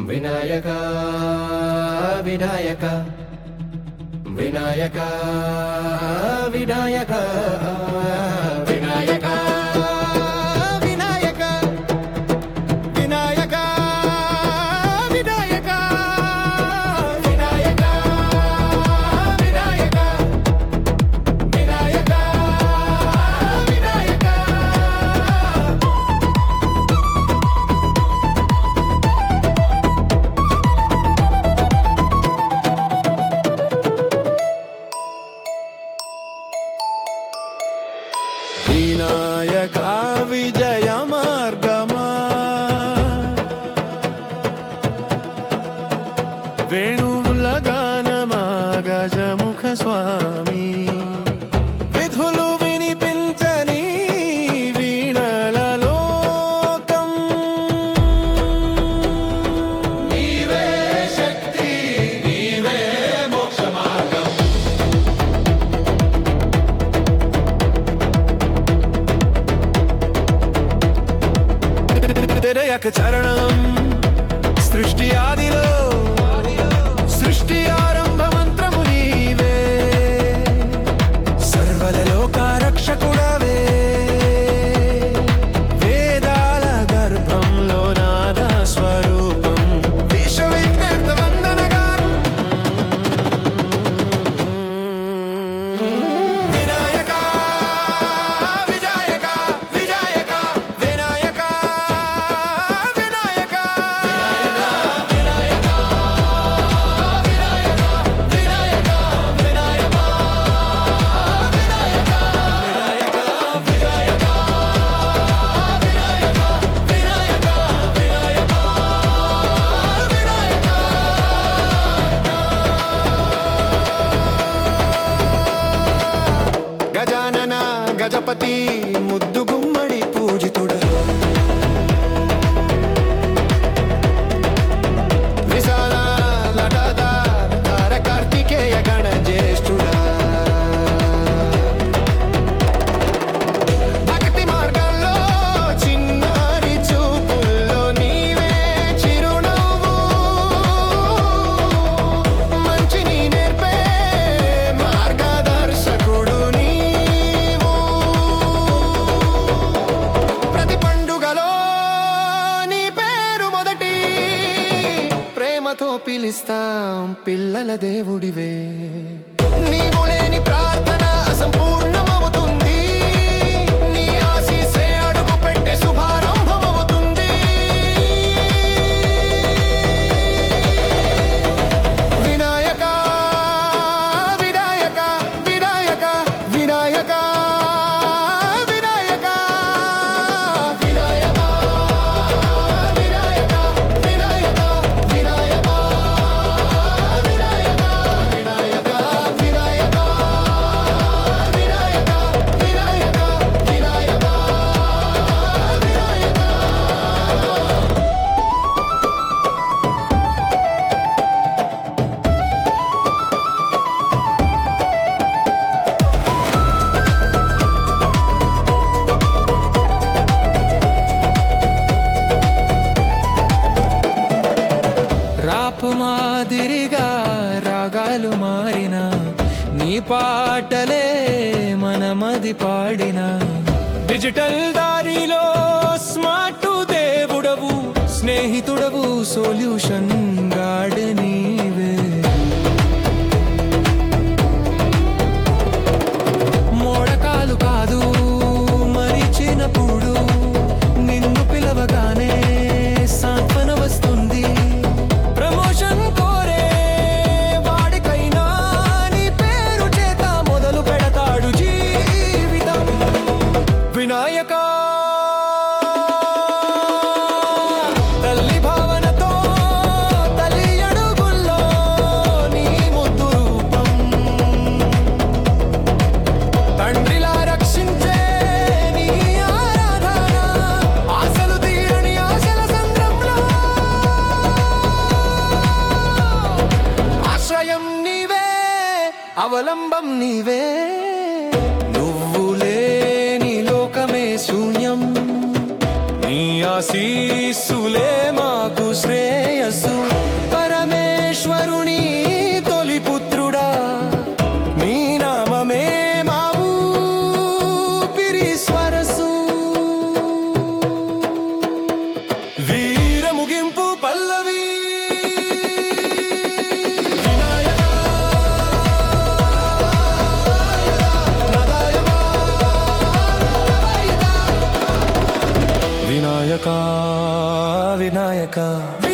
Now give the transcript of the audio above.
వినాయక వినాయక వినాయక వినాయక వినాయక వినాయక వినాయక వినాయక వినాయక వినాయక వినాయక వినాయక వినాయక విజయ మార్గమా వేణువుల గానమా గజముఖ స్వామి విధులు వినిపించని వీణల లోకం నీవే శక్తి నీవే మోక్ష మార్గం తెరయక చరణం సృష్టి ఆదిలో సృష్టి ఆరంభ మంత్రము నీవే సర్వల లోక రక్షకుడవే వేదాల గర్భంలో నాద స్వరూపం విశ్వవిఖ్యాత వందనగానం వినాయక వినాయక వినాయక వినాయక వినాయక గజానన గజపతి ముద్దు గుమ్మడి పూజితుడ విశాల లటాద తార కార్తికేయ గణ జ్యేష్ఠుడా భక్తి మార్గంలో చిన్నారి చూపుల్లో నీవే చిరునవ్వు మంచిని నేర్పే మార్గదర్శకుడు నీవు ప్రతి పండుగలో నీ పేరు మొదటి ప్రేమతో పిలుస్తాం పిల్లల దేవుడివే నీవు లేని ప్రార్థన అసంపూర్ణమవుతుంది నీ ఆశీసే అడుగు పెట్టే శుభారంభమవుతుంది వినాయక వినాయక వినాయక వినాయక వినాయక వినాయక వినాయక వినాయక వినాయక వినాయక వినాయక వినాయక వినాయక వినాయక వినాయక రాపు మాదిరిగా రాగాలు మారిన నీ పాటలే మనమది పాడిన డిజిటల్ దారిలో స్మార్ట్ దేవుడవు స్నేహితుడవు సొల్యూషన్ గాడ్ నీవే మోడకాలు కాదు మరిచినప్పుడు నిన్ను పిలవగానే సాంత్వన వస్తుంది ప్రమోషన్ కోరే వాడికైనా నీ పేరు చేత మొదలు పెడతాడు జీవితం వినాయక తల్లి భావనతో తల్లి అడుగుల్లో నీ ముద్దు రూపం తండ్రిలా రక్షించే నీ ఆరాధన ఆశలు తీరని ఆశల సంద్రంలో ఆశ్రయం నీవే అవలంబం నీవే నువ్వు లేని లోకమే శూన్యం నీ ఆశీస్సులే మాకు శ్రేయస్సు వినాయక వినాయక